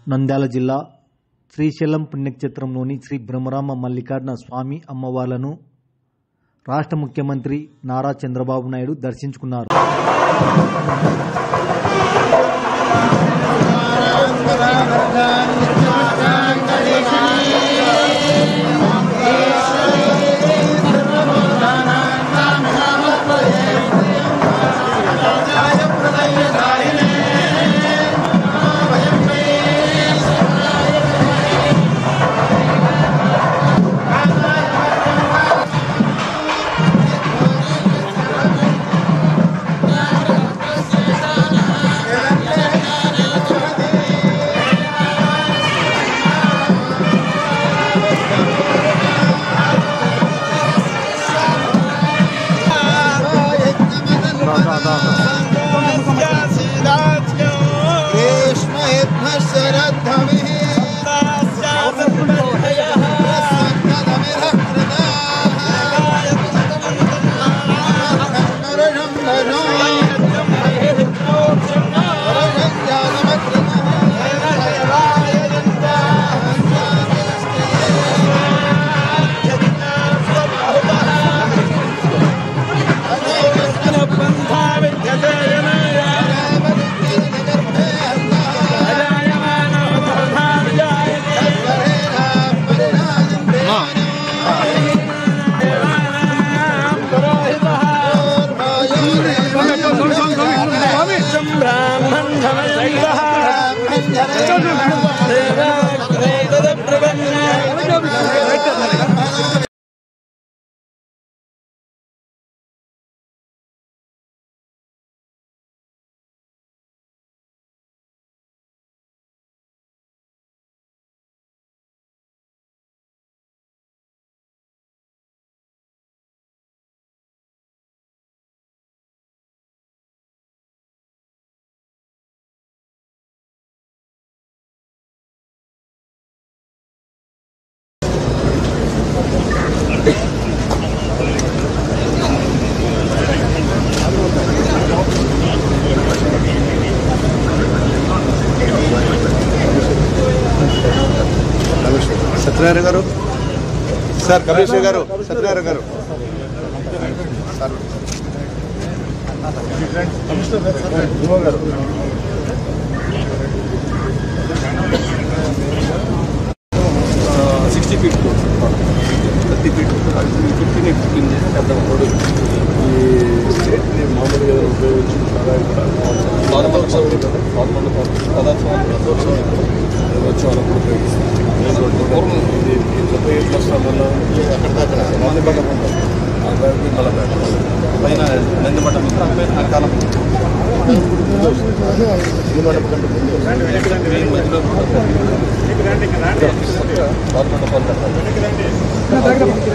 నంద్యాల జిల్లా శ్రీశైలం పుణ్యక్షేత్రంలోని శ్రీ బ్రహ్మరామ మల్లికార్జున స్వామి అమ్మవార్లను రాష్ట్ర ముఖ్యమంత్రి నారా చంద్రబాబు నాయుడు దర్శించుకున్నారు సత్యనారాయణ గారు సార్ కమిషనర్ గారు Satyanarayana garu sir sixty feet thirty feet fifteen fifteen పెద్ద రోడ్డు ఈ స్టేట్ని మామూలుగా ఉపయోగించి చాలా ఇక్కడ పాదోత్సవం పదకొండు పదోత్సవం వచ్చేవాళ్ళప్పుడు ఉపయోగిస్తాం పూర్వం ఇది డెబ్బై ఏళ్ళు వస్తాం వల్ల అక్కడ దాకా మందిపట్ట ఉంటుంది అందరికీ నలభై పైన నందిమట్ట మిత్రం పైన అకాలం ఈ మండపం కంటే ముందు ఈ మధ్యలో పదకొండు పదకొండు